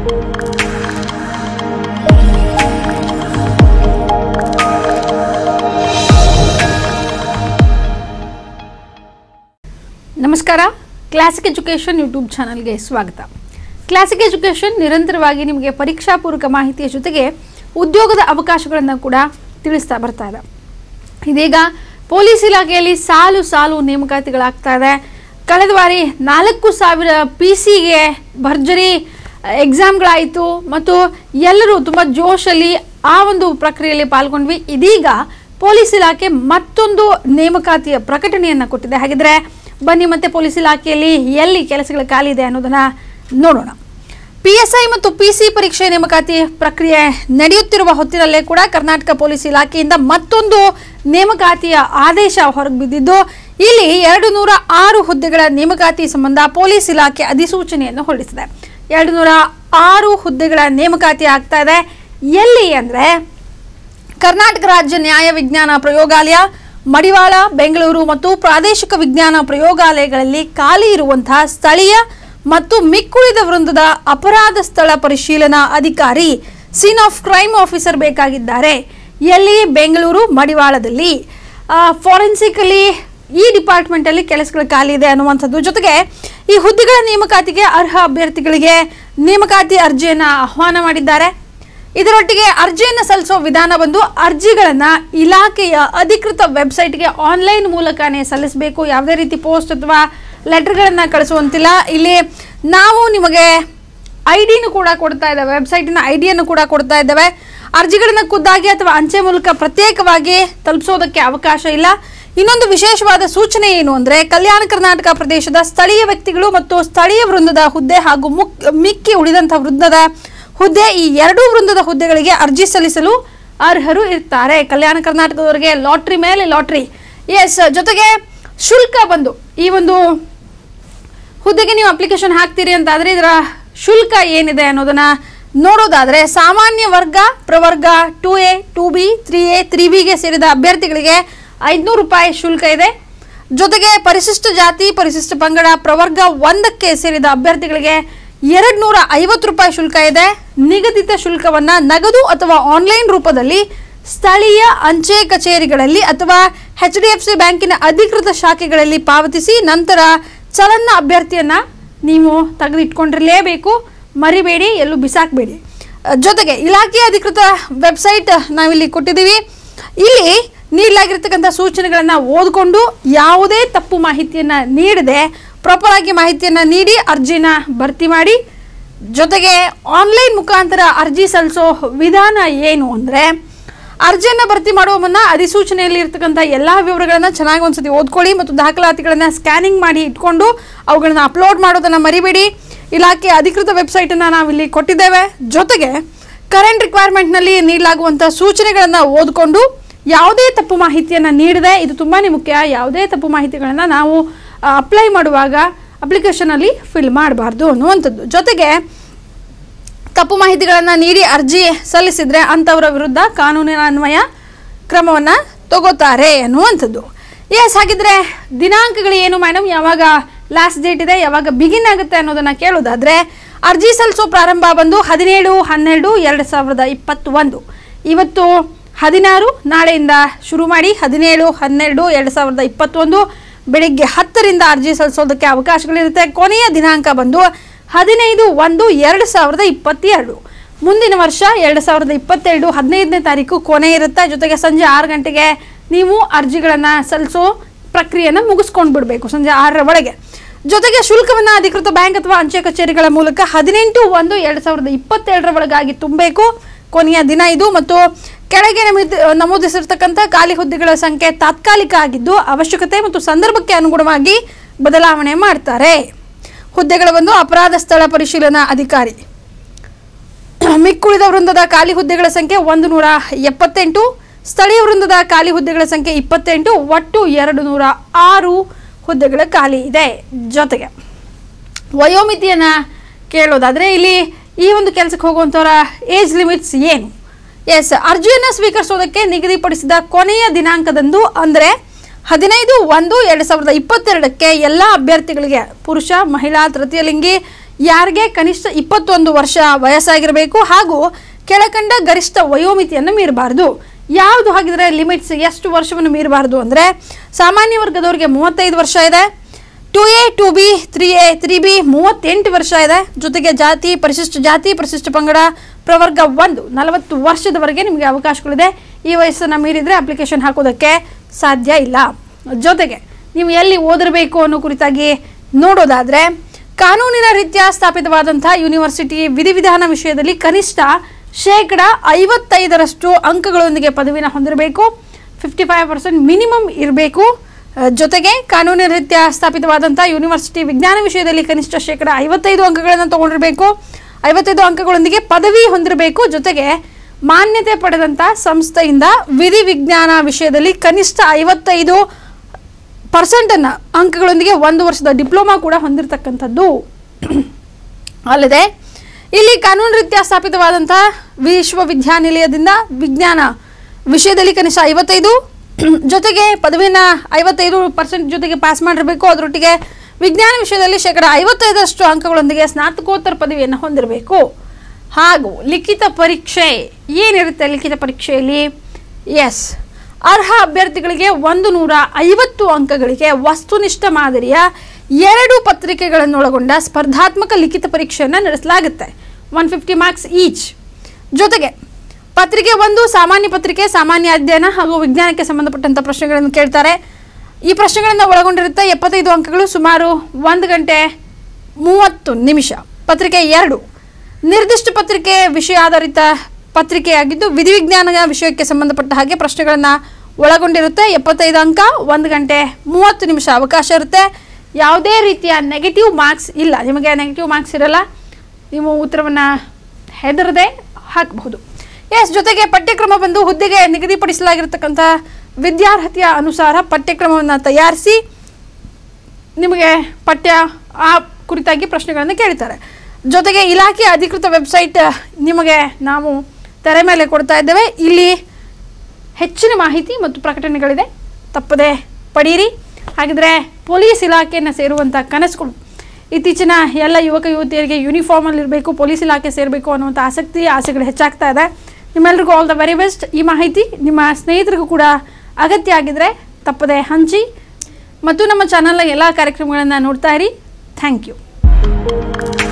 ನಮಸ್ಕಾರ classic education YouTube ಚಾನಲ್ಗೆ ಸ್ವಾಗತ ಕ್ಲಾಸಿಕ್ ಎಜುಕೇಷನ್ ನಿರಂತರವಾಗಿ ನಿಮಗೆ ಪರೀಕ್ಷಾ ಪೂರ್ವಕ ಮಾಹಿತಿಯ ಜೊತೆಗೆ ಉದ್ಯೋಗದ ಅವಕಾಶಗಳನ್ನು ಕೂಡ ತಿಳಿಸ್ತಾ ಬರ್ತಾ ಇದೆ ಇದೀಗ ಪೊಲೀಸ್ ಇಲಾಖೆಯಲ್ಲಿ ಸಾಲು ಸಾಲು ನೇಮಕಾತಿಗಳಾಗ್ತಾ ಇದೆ ಕಳೆದ ಬಾರಿ ನಾಲ್ಕು ಸಾವಿರ ಪಿ ಸಿಗೆ ಭರ್ಜರಿ ಎಕ್ಸಾಮ್ಗಳಾಯಿತು ಮತ್ತು ಎಲ್ಲರೂ ತುಂಬ ಜೋಶಲ್ಲಿ ಆ ಒಂದು ಪ್ರಕ್ರಿಯೆಯಲ್ಲಿ ಪಾಲ್ಗೊಂಡ್ವಿ ಇದೀಗ ಪೊಲೀಸ್ ಇಲಾಖೆ ಮತ್ತೊಂದು ನೇಮಕಾತಿಯ ಪ್ರಕಟಣೆಯನ್ನು ಕೊಟ್ಟಿದೆ ಹಾಗಿದ್ರೆ ಬನ್ನಿ ಮತ್ತೆ ಪೊಲೀಸ್ ಇಲಾಖೆಯಲ್ಲಿ ಎಲ್ಲಿ ಕೆಲಸಗಳ ಖಾಲಿ ಇದೆ ಅನ್ನೋದನ್ನ ನೋಡೋಣ ಪಿ ಎಸ್ ಐ ಮತ್ತು ಪಿ ಸಿ ಪರೀಕ್ಷೆ ನೇಮಕಾತಿ ಪ್ರಕ್ರಿಯೆ ನಡೆಯುತ್ತಿರುವ ಹೊತ್ತಿನಲ್ಲೇ ಕೂಡ ಕರ್ನಾಟಕ ಪೊಲೀಸ್ ಇಲಾಖೆಯಿಂದ ಮತ್ತೊಂದು ನೇಮಕಾತಿಯ ಆದೇಶ ಹೊರಗೆ ಬಿದ್ದಿದ್ದು ಇಲ್ಲಿ ಎರಡು ನೂರ ಆರು ಹುದ್ದೆಗಳ ನೇಮಕಾತಿ ಸಂಬಂಧ ಪೊಲೀಸ್ ಇಲಾಖೆ ಅಧಿಸೂಚನೆಯನ್ನು ಹೊರಡಿಸಿದೆ ಎರಡು ನೂರ ಆರು ಹುದ್ದೆಗಳ ನೇಮಕಾತಿ ಆಗ್ತಾ ಇದೆ ಎಲ್ಲಿ ಅಂದರೆ ಕರ್ನಾಟಕ ರಾಜ್ಯ ನ್ಯಾಯ ವಿಜ್ಞಾನ ಪ್ರಯೋಗಾಲಯ ಮಡಿವಾಳ ಬೆಂಗಳೂರು ಮತ್ತು ಪ್ರಾದೇಶಿಕ ವಿಜ್ಞಾನ ಪ್ರಯೋಗಾಲಯಗಳಲ್ಲಿ ಖಾಲಿ ಇರುವಂತಹ ಸ್ಥಳೀಯ ಮತ್ತು ಮಿಕ್ಕುಳಿದ ವೃಂದದ ಅಪರಾಧ ಸ್ಥಳ ಪರಿಶೀಲನಾ ಅಧಿಕಾರಿ ಸೀನ್ ಆಫ್ ಕ್ರೈಮ್ ಆಫೀಸರ್ ಬೇಕಾಗಿದ್ದಾರೆ ಎಲ್ಲಿ ಬೆಂಗಳೂರು ಮಡಿವಾಳದಲ್ಲಿ ಫಾರೆನ್ಸಿಕಲಿ ಈ ಡಿಪಾರ್ಟ್ಮೆಂಟಲ್ಲಿ ಕೆಲಸಗಳು ಖಾಲಿ ಇದೆ ಅನ್ನುವಂಥದ್ದು ಜೊತೆಗೆ ಈ ಹುದ್ದೆಗಳ ನೇಮಕಾತಿಗೆ ಅರ್ಹ ಅಭ್ಯರ್ಥಿಗಳಿಗೆ ನೇಮಕಾತಿ ಅರ್ಜಿಯನ್ನು ಆಹ್ವಾನ ಮಾಡಿದ್ದಾರೆ ಇದರೊಟ್ಟಿಗೆ ಅರ್ಜಿಯನ್ನು ಸಲ್ಲಿಸೋ ವಿಧಾನ ಬಂದು ಅರ್ಜಿಗಳನ್ನು ಇಲಾಖೆಯ ಅಧಿಕೃತ ವೆಬ್ಸೈಟ್ಗೆ ಆನ್ಲೈನ್ ಮೂಲಕನೇ ಸಲ್ಲಿಸಬೇಕು ಯಾವುದೇ ರೀತಿ ಪೋಸ್ಟ್ ಅಥವಾ ಲೆಟರ್ಗಳನ್ನು ಕಳಿಸುವಂತಿಲ್ಲ ಇಲ್ಲಿ ನಾವು ನಿಮಗೆ ಐ ಡಿನೂ ಕೂಡ ಕೊಡ್ತಾ ಇದ್ದೇವೆ ವೆಬ್ಸೈಟಿನ ಐ ಡಿಯನ್ನು ಕೂಡ ಕೊಡ್ತಾ ಇದ್ದೇವೆ ಅರ್ಜಿಗಳನ್ನು ಖುದ್ದಾಗಿ ಅಥವಾ ಅಂಚೆ ಮೂಲಕ ಪ್ರತ್ಯೇಕವಾಗಿ ತಲುಪಿಸೋದಕ್ಕೆ ಅವಕಾಶ ಇಲ್ಲ ಇನ್ನೊಂದು ವಿಶೇಷವಾದ ಸೂಚನೆ ಏನು ಅಂದರೆ ಕಲ್ಯಾಣ ಕರ್ನಾಟಕ ಪ್ರದೇಶದ ಸ್ಥಳೀಯ ವ್ಯಕ್ತಿಗಳು ಮತ್ತು ಸ್ಥಳೀಯ ವೃಂದದ ಹುದ್ದೆ ಹಾಗೂ ಮುಕ್ ಮಿಕ್ಕಿ ಉಳಿದಂಥ ವೃಂದದ ಹುದ್ದೆ ಈ ಎರಡೂ ವೃಂದದ ಹುದ್ದೆಗಳಿಗೆ ಅರ್ಜಿ ಸಲ್ಲಿಸಲು ಅರ್ಹರು ಇರ್ತಾರೆ ಕಲ್ಯಾಣ ಕರ್ನಾಟಕದವರಿಗೆ ಲಾಟ್ರಿ ಮೇಲೆ ಲಾಟ್ರಿ ಎಸ್ ಜೊತೆಗೆ ಶುಲ್ಕ ಬಂದು ಈ ಒಂದು ಹುದ್ದೆಗೆ ನೀವು ಅಪ್ಲಿಕೇಶನ್ ಹಾಕ್ತೀರಿ ಅಂತಾದರೆ ಇದರ ಶುಲ್ಕ ಏನಿದೆ ಅನ್ನೋದನ್ನ ನೋಡೋದಾದರೆ ಸಾಮಾನ್ಯ ವರ್ಗ ಪ್ರವರ್ಗ two A two B three A three ಬಿಗೆ ಸೇರಿದ ಅಭ್ಯರ್ಥಿಗಳಿಗೆ ಐದುನೂರು ರೂಪಾಯಿ ಶುಲ್ಕ ಇದೆ ಜೊತೆಗೆ ಪರಿಶಿಷ್ಟ ಜಾತಿ ಪರಿಶಿಷ್ಟ ಪಂಗಡ ಪ್ರವರ್ಗ ಒಂದಕ್ಕೆ ಸೇರಿದ ಅಭ್ಯರ್ಥಿಗಳಿಗೆ ಎರಡು ನೂರ ಐವತ್ತು ರೂಪಾಯಿ ಶುಲ್ಕ ಇದೆ ನಿಗದಿತ ಶುಲ್ಕವನ್ನು ನಗದು ಅಥವಾ ಆನ್ಲೈನ್ ರೂಪದಲ್ಲಿ ಸ್ಥಳೀಯ ಅಂಚೆ ಕಚೇರಿಗಳಲ್ಲಿ ಅಥವಾ ಎಚ್ ಡಿ ಎಫ್ ಸಿ ಬ್ಯಾಂಕಿನ ಅಧಿಕೃತ ಶಾಖೆಗಳಲ್ಲಿ ಪಾವತಿಸಿ ನಂತರ ಚಲನ್ನ ಅಭ್ಯರ್ಥಿಯನ್ನ ನೀವು ತೆಗೆದಿಟ್ಕೊಂಡಿರಲೇಬೇಕು ಮರಿಬೇಡಿ ಎಲ್ಲೂ ಬಿಸಾಕಬೇಡಿ ಜೊತೆಗೆ ಇಲಾಖೆಯ ಅಧಿಕೃತ ವೆಬ್ಸೈಟ್ ನಾವಿಲ್ಲಿ ಕೊಟ್ಟಿದ್ದೀವಿ ಇಲ್ಲಿ ನೀಡಲಾಗಿರ್ತಕ್ಕಂಥ ಸೂಚನೆಗಳನ್ನು ಓದಿಕೊಂಡು ಯಾವುದೇ ತಪ್ಪು ಮಾಹಿತಿಯನ್ನು ನೀಡದೆ ಪ್ರಾಪರ್ ಆಗಿ ಮಾಹಿತಿಯನ್ನು ನೀಡಿ ಅರ್ಜಿನ ಭರ್ತಿ ಮಾಡಿ ಜೊತೆಗೆ ಆನ್ಲೈನ್ ಮುಖಾಂತರ ಅರ್ಜಿ ಸಲ್ಲಿಸೋ ವಿಧಾನ ಏನು ಅಂದರೆ ಅರ್ಜಿಯನ್ನು ಭರ್ತಿ ಮಾಡುವ ಮುನ್ನ ಅಧಿಸೂಚನೆಯಲ್ಲಿ ಇರ್ತಕ್ಕಂಥ ಎಲ್ಲ ವಿವರಗಳನ್ನು ಚೆನ್ನಾಗಿ ಒಂದ್ಸತಿ ಓದ್ಕೊಳ್ಳಿ ಮತ್ತು ದಾಖಲಾತಿಗಳನ್ನು ಸ್ಕ್ಯಾನಿಂಗ್ ಮಾಡಿ ಇಟ್ಕೊಂಡು ಅವುಗಳನ್ನು ಅಪ್ಲೋಡ್ ಮಾಡೋದನ್ನು ಮರಿಬೇಡಿ ಇಲಾಖೆ ಅಧಿಕೃತ ವೆಬ್ಸೈಟನ್ನು ನಾವಿಲ್ಲಿ ಕೊಟ್ಟಿದ್ದೇವೆ ಜೊತೆಗೆ ಕರೆಂಟ್ ರಿಕ್ವೈರ್ಮೆಂಟ್ನಲ್ಲಿ ನೀಡಲಾಗುವಂಥ ಸೂಚನೆಗಳನ್ನು ಓದಿಕೊಂಡು ಯಾವುದೇ ತಪ್ಪು ಮಾಹಿತಿಯನ್ನು ನೀಡದೆ ಇದು ತುಂಬಾ ಮುಖ್ಯ ಯಾವುದೇ ತಪ್ಪು ಮಾಹಿತಿಗಳನ್ನು ನಾವು ಅಪ್ಲೈ ಮಾಡುವಾಗ ಅಪ್ಲಿಕೇಶನಲ್ಲಿ ಫಿಲ್ ಮಾಡಬಾರ್ದು ಅನ್ನುವಂಥದ್ದು ಜೊತೆಗೆ ತಪ್ಪು ಮಾಹಿತಿಗಳನ್ನು ನೀಡಿ ಅರ್ಜಿ ಸಲ್ಲಿಸಿದರೆ ಅಂಥವರ ವಿರುದ್ಧ ಕಾನೂನಿನ ಅನ್ವಯ ಕ್ರಮವನ್ನು ತಗೋತಾರೆ ಅನ್ನುವಂಥದ್ದು ಎಸ್ ಹಾಗಿದ್ರೆ ದಿನಾಂಕಗಳು ಏನು ಮೇಡಮ್ ಯಾವಾಗ ಲಾಸ್ಟ್ ಡೇಟ್ ಇದೆ ಯಾವಾಗ ಬಿಗಿನ್ ಆಗುತ್ತೆ ಅನ್ನೋದನ್ನು ಕೇಳೋದಾದರೆ ಅರ್ಜಿ ಸಲ್ಲಿಸೋ ಪ್ರಾರಂಭ ಬಂದು ಹದಿನೇಳು ಹನ್ನೆರಡು ಎರಡು ಸಾವಿರದ ಇಪ್ಪತ್ತೊಂದು ಇವತ್ತು ಹದಿನಾರು ನಾಳೆಯಿಂದ ಶುರು ಮಾಡಿ ಹದಿನೇಳು ಹನ್ನೆರಡು ಎರಡು ಸಾವಿರದ ಇಪ್ಪತ್ತೊಂದು ಬೆಳಿಗ್ಗೆ ಹತ್ತರಿಂದ ಅರ್ಜಿ ಸಲ್ಲಿಸೋದಕ್ಕೆ ಅವಕಾಶಗಳಿರುತ್ತೆ ಕೊನೆಯ ದಿನಾಂಕ ಬಂದು ಹದಿನೈದು ಒಂದು ಎರಡು ಸಾವಿರದ ಇಪ್ಪತ್ತೆರಡು ಮುಂದಿನ ವರ್ಷ ಎರಡು ಸಾವಿರದ ಇಪ್ಪತ್ತೆರಡು ಹದಿನೈದನೇ ತಾರೀಕು ಕೊನೆ ಇರುತ್ತೆ ಜೊತೆಗೆ ಸಂಜೆ ಆರು ಗಂಟೆಗೆ ನೀವು ಅರ್ಜಿಗಳನ್ನು ಸಲ್ಲಿಸೋ ಪ್ರಕ್ರಿಯೆಯನ್ನು ಮುಗಿಸ್ಕೊಂಡು ಬಿಡಬೇಕು ಸಂಜೆ ಆರರ ಒಳಗೆ ಜೊತೆಗೆ ಶುಲ್ಕವನ್ನು ಅಧಿಕೃತ ಬ್ಯಾಂಕ್ ಅಥವಾ ಅಂಚೆ ಕಚೇರಿಗಳ ಮೂಲಕ ಹದಿನೆಂಟು ಒಂದು ಎರಡು ಸಾವಿರದ ಇಪ್ಪತ್ತೆರಡರ ಒಳಗಾಗಿ ತುಂಬಬೇಕು ಕೊನೆಯ ದಿನ ಇದು ಮತ್ತು ಕೆಳಗೆ ನಮೂದಿ ನಮೂದಿಸಿರ್ತಕ್ಕಂಥ ಖಾಲಿ ಹುದ್ದೆಗಳ ಸಂಖ್ಯೆ ತಾತ್ಕಾಲಿಕ ಆಗಿದ್ದು ಅವಶ್ಯಕತೆ ಮತ್ತು ಸಂದರ್ಭಕ್ಕೆ ಅನುಗುಣವಾಗಿ ಬದಲಾವಣೆ ಮಾಡ್ತಾರೆ ಹುದ್ದೆಗಳ ಒಂದು ಅಪರಾಧ ಸ್ಥಳ ಪರಿಶೀಲನಾ ಅಧಿಕಾರಿ ಮಿಕ್ಕುಳಿದ ವೃಂದದ ಖಾಲಿ ಹುದ್ದೆಗಳ ಸಂಖ್ಯೆ ಒಂದು ನೂರ ಎಪ್ಪತ್ತೆಂಟು ಸ್ಥಳೀಯ ವೃಂದದ ಖಾಲಿ ಹುದ್ದೆಗಳ ಸಂಖ್ಯೆ ಇಪ್ಪತ್ತೆಂಟು ಒಟ್ಟು ಎರಡು ನೂರ ಆರು ಹುದ್ದೆಗಳ ಖಾಲಿ ಇದೆ ಜೊತೆಗೆ ವಯೋಮಿತಿಯನ್ನು ಕೇಳೋದಾದರೆ ಇಲ್ಲಿ ಈ ಒಂದು ಕೆಲಸಕ್ಕೆ ಹೋಗುವಂಥವರ ಏಜ್ ಲಿಮಿಟ್ಸ್ ಏನು ಎಸ್ ಅರ್ಜಿಯನ್ನು ಸ್ವೀಕರಿಸೋದಕ್ಕೆ ನಿಗದಿಪಡಿಸಿದ ಕೊನೆಯ ದಿನಾಂಕದಂದು ಅಂದರೆ ಹದಿನೈದು ಒಂದು ಎರಡು ಸಾವಿರದ ಇಪ್ಪತ್ತೆರಡಕ್ಕೆ ಎಲ್ಲ ಅಭ್ಯರ್ಥಿಗಳಿಗೆ ಪುರುಷ ಮಹಿಳಾ ತೃತೀಯ ಲಿಂಗಿ ಯಾರಿಗೆ ಕನಿಷ್ಠ ಇಪ್ಪತ್ತೊಂದು ವರ್ಷ ವಯಸ್ಸಾಗಿರಬೇಕು ಹಾಗೂ ಕೆಳಕಂಡ ಗರಿಷ್ಠ ವಯೋಮಿತಿಯನ್ನು ಮೀರಬಾರ್ದು ಯಾವುದು ಹಾಗಿದ್ರೆ ಲಿಮಿಟ್ಸ್ ಎಷ್ಟು ವರ್ಷವನ್ನು ಮೀರಬಾರ್ದು ಅಂದರೆ ಸಾಮಾನ್ಯ ವರ್ಗದವರಿಗೆ ಮೂವತ್ತೈದು ವರ್ಷ ಇದೆ two A two B three A three B ಮೂವತ್ತೆಂಟು ವರ್ಷ ಇದೆ ಜೊತೆಗೆ ಜಾತಿ ಪರಿಶಿಷ್ಟ ಜಾತಿ ಪರಿಶಿಷ್ಟ ಪಂಗಡ ಪ್ರವರ್ಗ ಒಂದು ನಲವತ್ತು ವರ್ಷದವರೆಗೆ ನಿಮಗೆ ಅವಕಾಶಗಳಿದೆ ಈ ವಯಸ್ಸನ್ನು ಮೀರಿದರೆ ಅಪ್ಲಿಕೇಶನ್ ಹಾಕೋದಕ್ಕೆ ಸಾಧ್ಯ ಇಲ್ಲ ಜೊತೆಗೆ ನೀವು ಎಲ್ಲಿ ಓದಿರಬೇಕು ಅನ್ನೋ ಕುರಿತಾಗಿ ನೋಡೋದಾದರೆ ಕಾನೂನಿನ ರೀತ್ಯ ಸ್ಥಾಪಿತವಾದಂಥ ಯೂನಿವರ್ಸಿಟಿ ವಿಧಿವಿಧಾನ ವಿಷಯದಲ್ಲಿ ಕನಿಷ್ಠ ಶೇಕಡ ಐವತ್ತೈದರಷ್ಟು ಅಂಕಗಳೊಂದಿಗೆ ಪದವಿನ ಹೊಂದಿರಬೇಕು ಫಿಫ್ಟಿ ಫೈವ್ ಪರ್ಸೆಂಟ್ ಮಿನಿಮಮ್ ಇರಬೇಕು ಜೊತೆಗೆ ಕಾನೂನಿನ ರೀತ್ಯ ಸ್ಥಾಪಿತವಾದಂಥ ಯೂನಿವರ್ಸಿಟಿ ವಿಜ್ಞಾನ ವಿಷಯದಲ್ಲಿ ಕನಿಷ್ಠ ಶೇಕಡ ಐವತ್ತೈದು ಅಂಕಗಳನ್ನು ತಗೊಂಡಿರಬೇಕು ಐವತ್ತೈದು ಅಂಕಗಳೊಂದಿಗೆ ಪದವಿ ಹೊಂದಿರಬೇಕು ಜೊತೆಗೆ ಮಾನ್ಯತೆ ಪಡೆದಂಥ ಸಂಸ್ಥೆಯಿಂದ ವಿಧಿ ವಿಜ್ಞಾನ ವಿಷಯದಲ್ಲಿ ಕನಿಷ್ಠ ಐವತ್ತೈದು ಪರ್ಸೆಂಟನ್ನು ಅಂಕಗಳೊಂದಿಗೆ ಒಂದು ವರ್ಷದ ಡಿಪ್ಲೊಮಾ ಕೂಡ ಹೊಂದಿರತಕ್ಕಂಥದ್ದು ಅಲ್ಲದೆ ಇಲ್ಲಿ ಕಾನೂನು ರೀತ್ಯ ಸ್ಥಾಪಿತವಾದಂಥ ವಿಶ್ವವಿದ್ಯಾನಿಲಯದಿಂದ ವಿಜ್ಞಾನ ವಿಷಯದಲ್ಲಿ ಕನಿಷ್ಠ ಐವತ್ತೈದು ಜೊತೆಗೆ ಪದವಿನ ಐವತ್ತೈದು ಪರ್ಸೆಂಟ್ ಜೊತೆಗೆ ಪಾಸ್ ಮಾಡಿರಬೇಕು ಅದರೊಟ್ಟಿಗೆ ವಿಜ್ಞಾನ ವಿಷಯದಲ್ಲಿ ಶೇಕಡ ಐವತ್ತೈದರಷ್ಟು ಅಂಕಗಳೊಂದಿಗೆ ಸ್ನಾತಕೋತ್ತರ ಪದವಿಯನ್ನು ಹೊಂದಿರಬೇಕು ಹಾಗೂ ಲಿಖಿತ ಪರೀಕ್ಷೆ ಏನಿರುತ್ತೆ ಲಿಖಿತ ಪರೀಕ್ಷೆಯಲ್ಲಿ ಎಸ್ ಅರ್ಹ ಅಭ್ಯರ್ಥಿಗಳಿಗೆ ಒಂದು ನೂರ ಐವತ್ತು ಅಂಕಗಳಿಗೆ ವಸ್ತುನಿಷ್ಠ ಮಾದರಿಯ ಎರಡು ಪತ್ರಿಕೆಗಳನ್ನೊಳಗೊಂಡ ಸ್ಪರ್ಧಾತ್ಮಕ ಲಿಖಿತ ಪರೀಕ್ಷೆಯನ್ನು ನಡೆಸಲಾಗುತ್ತೆ ಒನ್ ಫಿಫ್ಟಿ ಮಾರ್ಕ್ಸ್ ಈಚ್ ಜೊತೆಗೆ ಪತ್ರಿಕೆ ಒಂದು ಸಾಮಾನ್ಯ ಪತ್ರಿಕೆ ಸಾಮಾನ್ಯ ಅಧ್ಯಯನ ಹಾಗೂ ವಿಜ್ಞಾನಕ್ಕೆ ಸಂಬಂಧಪಟ್ಟಂಥ ಪ್ರಶ್ನೆಗಳನ್ನು ಕೇಳ್ತಾರೆ ಈ ಪ್ರಶ್ನೆಗಳನ್ನು ಒಳಗೊಂಡಿರುತ್ತೆ ಎಪ್ಪತ್ತೈದು ಅಂಕಗಳು ಸುಮಾರು ಒಂದು ಗಂಟೆ ಮೂವತ್ತು ನಿಮಿಷ ಪತ್ರಿಕೆ ಎರಡು ನಿರ್ದಿಷ್ಟ ಪತ್ರಿಕೆ ವಿಷಯ ಆಧಾರಿತ ಪತ್ರಿಕೆಯಾಗಿದ್ದು ವಿಧಿವಿಜ್ಞಾನ ವಿಷಯಕ್ಕೆ ಸಂಬಂಧಪಟ್ಟ ಹಾಗೆ ಪ್ರಶ್ನೆಗಳನ್ನು ಒಳಗೊಂಡಿರುತ್ತೆ ಎಪ್ಪತ್ತೈದು ಅಂಕ ಒಂದು ಗಂಟೆ ಮೂವತ್ತು ನಿಮಿಷ ಅವಕಾಶ ಇರುತ್ತೆ ಯಾವುದೇ ರೀತಿಯ ನೆಗೆಟಿವ್ ಮಾರ್ಕ್ಸ್ ಇಲ್ಲ ನಿಮಗೆ ನೆಗೆಟಿವ್ ಮಾರ್ಕ್ಸ್ ಇರಲ್ಲ ನೀವು ಉತ್ತರವನ್ನು ಹೆದರದೆ ಹಾಕಬಹುದು ಎಸ್ ಜೊತೆಗೆ ಪಠ್ಯಕ್ರಮ ಬಂದು ಹುದ್ದೆಗೆ ನಿಗದಿಪಡಿಸಲಾಗಿರ್ತಕ್ಕಂಥ ವಿದ್ಯಾರ್ಹತೆಯ ಅನುಸಾರ ಪಠ್ಯಕ್ರಮವನ್ನು ತಯಾರಿಸಿ ನಿಮಗೆ ಪಠ್ಯ ಆ ಕುರಿತಾಗಿ ಪ್ರಶ್ನೆಗಳನ್ನು ಕೇಳ್ತಾರೆ ಜೊತೆಗೆ ಇಲಾಖೆಯ ಅಧಿಕೃತ ವೆಬ್ಸೈಟ್ ನಿಮಗೆ ನಾವು ತೆರೆ ಮೇಲೆ ಕೊಡ್ತಾ ಇದ್ದೇವೆ ಇಲ್ಲಿ ಹೆಚ್ಚಿನ ಮಾಹಿತಿ ಮತ್ತು ಪ್ರಕಟಣೆಗಳಿದೆ ತಪ್ಪದೆ ಪಡೀರಿ ಹಾಗಿದ್ರೆ ಪೊಲೀಸ್ ಇಲಾಖೆಯನ್ನು ಸೇರುವಂಥ ಕನಸುಗಳು ಇತ್ತೀಚಿನ ಎಲ್ಲ ಯುವಕ ಯುವತಿಯರಿಗೆ ಯೂನಿಫಾರ್ಮಲ್ಲಿ ಇರಬೇಕು ಪೊಲೀಸ್ ಇಲಾಖೆ ಸೇರಬೇಕು ಅನ್ನುವಂಥ ಆಸಕ್ತಿ ಆಸೆಗಳು ಹೆಚ್ಚಾಗ್ತಾ ಇದೆ ನಿಮ್ಮೆಲ್ರಿಗೂ ಆಲ್ ದ ವೆರಿ ಬೆಸ್ಟ್ ಈ ಮಾಹಿತಿ ನಿಮ್ಮ ಸ್ನೇಹಿತರಿಗೂ ಕೂಡ ಅಗತ್ಯ ಆಗಿದ್ರೆ ತಪ್ಪದೆ ಹಂಚಿ ಮತ್ತು ನಮ್ಮ ಚಾನಲ್ನ ಎಲ್ಲ ಕಾರ್ಯಕ್ರಮಗಳನ್ನು ನೋಡ್ತಾ ಇರಿ ಥ್ಯಾಂಕ್ ಯು